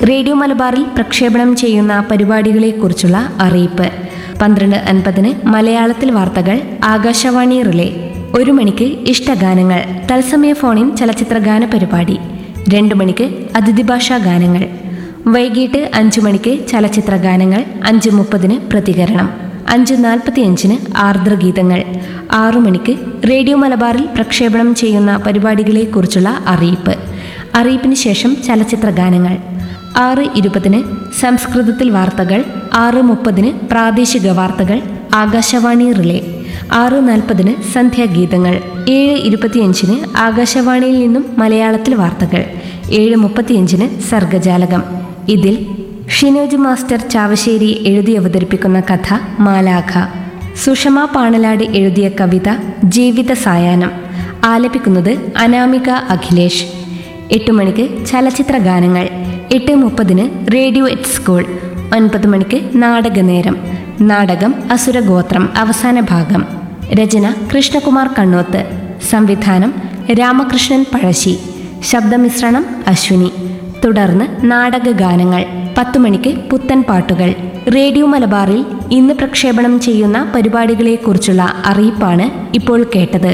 radio മലബാറിൽ പ്രക്ഷേപണം ചെയ്യുന്ന പരിപാടികളെക്കുറിച്ചുള്ള അറിയിപ്പ് പന്ത്രണ്ട് അൻപതിന് മലയാളത്തിൽ വാർത്തകൾ ആകാശവാണി റിലേ ഒരു മണിക്ക് ഇഷ്ടഗാനങ്ങൾ തത്സമയ ഫോണിൻ ചലച്ചിത്ര ഗാന പരിപാടി രണ്ടു മണിക്ക് അതിഥി ഭാഷാ ഗാനങ്ങൾ വൈകിട്ട് അഞ്ചു മണിക്ക് ചലച്ചിത്ര ഗാനങ്ങൾ അഞ്ച് മുപ്പതിന് പ്രതികരണം അഞ്ച് നാൽപ്പത്തിയഞ്ചിന് ആർദ്രഗീതങ്ങൾ ആറു മണിക്ക് റേഡിയോ മലബാറിൽ പ്രക്ഷേപണം ചെയ്യുന്ന പരിപാടികളെക്കുറിച്ചുള്ള അറിയിപ്പ് അറിയിപ്പിന് ശേഷം ചലച്ചിത്ര ഗാനങ്ങൾ ആറ് ഇരുപതിന് സംസ്കൃതത്തിൽ വാർത്തകൾ ആറ് മുപ്പതിന് പ്രാദേശിക വാർത്തകൾ ആകാശവാണി റിലേ ആറ് നാൽപ്പതിന് സന്ധ്യാഗീതങ്ങൾ ഏഴ് ഇരുപത്തിയഞ്ചിന് ആകാശവാണിയിൽ നിന്നും മലയാളത്തിൽ വാർത്തകൾ ഏഴ് മുപ്പത്തിയഞ്ചിന് സർഗജാലകം ഇതിൽ ഷിനോജ് മാസ്റ്റർ ചാവശ്ശേരി എഴുതി അവതരിപ്പിക്കുന്ന കഥ മാലാഖ സുഷമ പാണലാട് എഴുതിയ കവിത ജീവിത സായാഹ്നം ആലപിക്കുന്നത് അനാമിക അഖിലേഷ് എട്ട് മണിക്ക് ചലച്ചിത്ര ഗാനങ്ങൾ എട്ട് മുപ്പതിന് റേഡിയോ എറ്റ് സ്കൂൾ ഒൻപത് മണിക്ക് നാടകനേരം നാടകം അസുരഗോത്രം അവസാന ഭാഗം രചന കൃഷ്ണകുമാർ കണ്ണോത്ത് സംവിധാനം രാമകൃഷ്ണൻ പഴശ്ശി ശബ്ദമിശ്രണം അശ്വിനി തുടർന്ന് നാടകഗാനങ്ങൾ പത്തു മണിക്ക് പുത്തൻ പാട്ടുകൾ റേഡിയോ മലബാറിൽ ഇന്ന് പ്രക്ഷേപണം ചെയ്യുന്ന പരിപാടികളെക്കുറിച്ചുള്ള അറിയിപ്പാണ് ഇപ്പോൾ കേട്ടത്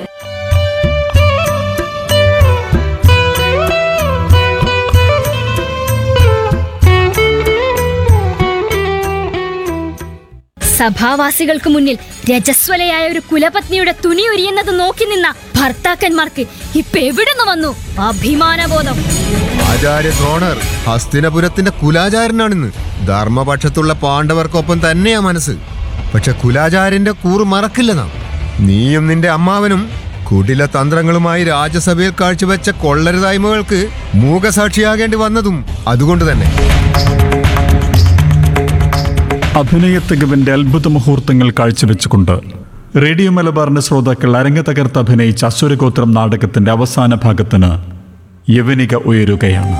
സഭാവാസികൾക്ക് മുന്നിൽ രജസ്വലയായ ഒരു കുലപത്നിയുടെ തുണി ഉരിയുന്നത് നോക്കി നിന്ന ഭർത്താക്കന്മാർക്ക് ഇപ്പൊ എവിടുന്ന് വന്നു അഭിമാനബോധം ആചാര്യ ദ്രോണർ ഹസ്തിനപുരത്തിന്റെ കുലാചാരനാണിന്ന് ധർമ്മപക്ഷത്തുള്ള പാണ്ഡവർക്കൊപ്പം തന്നെയാ മനസ്സ് പക്ഷെ കുലാചാര്യന്റെ കൂറ് മറക്കില്ല നാം നീയും നിന്റെ അമ്മാവനും കുടില തന്ത്രങ്ങളുമായി രാജ്യസഭയിൽ കാഴ്ചവെച്ച കൊള്ളരുതായ്മകൾക്ക് മൂകസാക്ഷിയാകേണ്ടി വന്നതും അതുകൊണ്ട് തന്നെ അഭിനയത്തികവിന്റെ അത്ഭുത മുഹൂർത്തങ്ങൾ കാഴ്ചവെച്ചുകൊണ്ട് റേഡിയോ മലബാറിന്റെ ശ്രോതാക്കൾ അരങ്ങ് തകർത്ത് അഭിനയിച്ച അസുരഗോത്രം നാടകത്തിന്റെ അവസാന ഭാഗത്തിന് യവനിക ഉയരുകയാണ്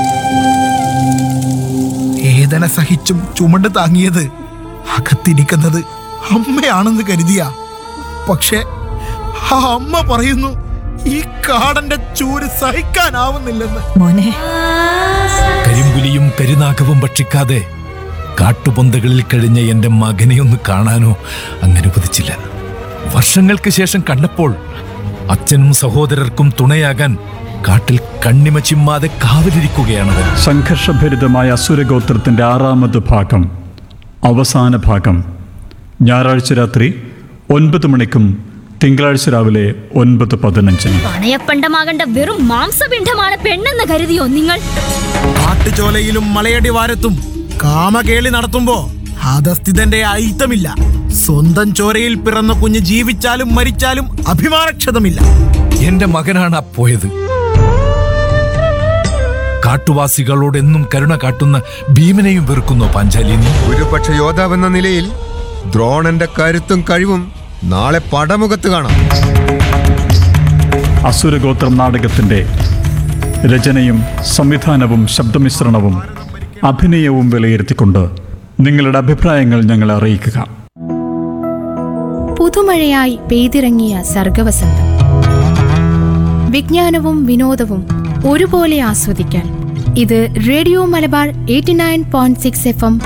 വേദന സഹിച്ചും ചുമട് താങ്ങിയത് അകത്തിരിക്കുന്നത് അമ്മയാണെന്ന് കരുതിയ പക്ഷെ ആ അമ്മ പറയുന്നു ഈ കാടന്റെ ചൂര് സഹിക്കാനാവുന്നില്ലെന്ന് മോനെ കരിമ്പുലിയും കരുനാഗവും ഭക്ഷിക്കാതെ കാട്ടുപൊന്തകളിൽ കഴിഞ്ഞ എന്റെ മകനെ ഒന്ന് കാണാനോ അങ്ങനെ ഉപദിച്ചില്ല വർഷങ്ങൾക്ക് ശേഷം കണ്ടപ്പോൾ അച്ഛനും സഹോദരർക്കും തുണയാകാൻ കാട്ടിൽ കണ്ണിമ ചിമ്മാതെ കാവലിരിക്കുകയാണവൻ സംഘർഷഭരിതമായ അസുരഗോത്രത്തിന്റെ ആറാമത് ഭാഗം അവസാന ഭാഗം ഞായറാഴ്ച രാത്രി ഒൻപത് മണിക്കും തിങ്കളാഴ്ച രാവിലെ ഒൻപത് പതിനഞ്ചിന് പണയപ്പണ്ടമാകേണ്ട വെറും മാംസപിണ്ഡമാണ് പെണ്ണെന്ന് കരുതിയോ നിങ്ങൾ കാട്ടുചോലയിലും മലയടിവാരത്തും കാമകേളി നടത്തുമ്പോ ഹതസ്ഥിതന്റെ അയിത്തമില്ല സ്വന്തം ചോരയിൽ പിറന്ന കുഞ്ഞ് ജീവിച്ചാലും മരിച്ചാലും അഭിമാനക്ഷതമില്ല എന്റെ മകനാണ് ആ പോയത് കാട്ടുവാസികളോട് എന്നും കരുണ കാട്ടുന്ന ഭീമനെയും വെറുക്കുന്നോ പാഞ്ചാലി നീ ഒരുപക്ഷ യോദ്ധാവെന്ന നിലയിൽ ദ്രോണന്റെ കരുത്തും കഴിവും നാളെ പടമുഖത്ത് കാണാം അസുരഗോത്രം നാടകത്തിന്റെ രചനയും സംവിധാനവും ശബ്ദമിശ്രണവും അഭിനയവും വിലയിരുത്തിക്കൊണ്ട് നിങ്ങളുടെ അഭിപ്രായങ്ങൾ ഞങ്ങളെ അറിയിക്കുക പുതുമഴയായി പെയ്തിറങ്ങിയ സർഗവസന്തം വിജ്ഞാനവും വിനോദവും ഒരുപോലെ ആസ്വദിക്കാൻ ഇത് radio Malabar eighty nine point six F M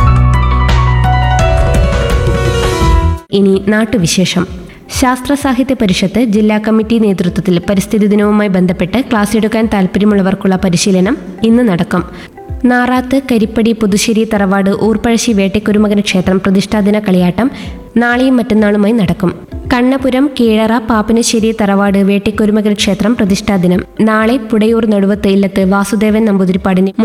ഇനി നാട്ടുവിശേഷം ശാസ്ത്ര സാഹിത്യ പരിഷത്ത് ജില്ലാ കമ്മിറ്റി നേതൃത്വത്തിൽ പരിസ്ഥിതി ദിനവുമായി ബന്ധപ്പെട്ട് ക്ലാസ് എടുക്കാൻ താല്പര്യമുള്ളവർക്കുള്ള പരിശീലനം ഇന്ന് നടക്കും നാറാത്ത് കരിപ്പടി പുതുശ്ശേരി തറവാട് ഊർപ്പഴശ്ശി വേട്ടക്കുരുമകൻ ക്ഷേത്രം പ്രതിഷ്ഠാദിന കളിയാട്ടം നാളെയും മറ്റന്നാളുമായി നടക്കും കണ്ണപുരം കീഴറ പാപ്പനശ്ശേരി തറവാട് വേട്ടിക്കുരുമകൻ ക്ഷേത്രം പ്രതിഷ്ഠാദിനം നാളെ പുടയൂർ നടുവത്ത് ഇല്ലത്ത് വാസുദേവൻ നമ്പൂതിരിപ്പാടിന്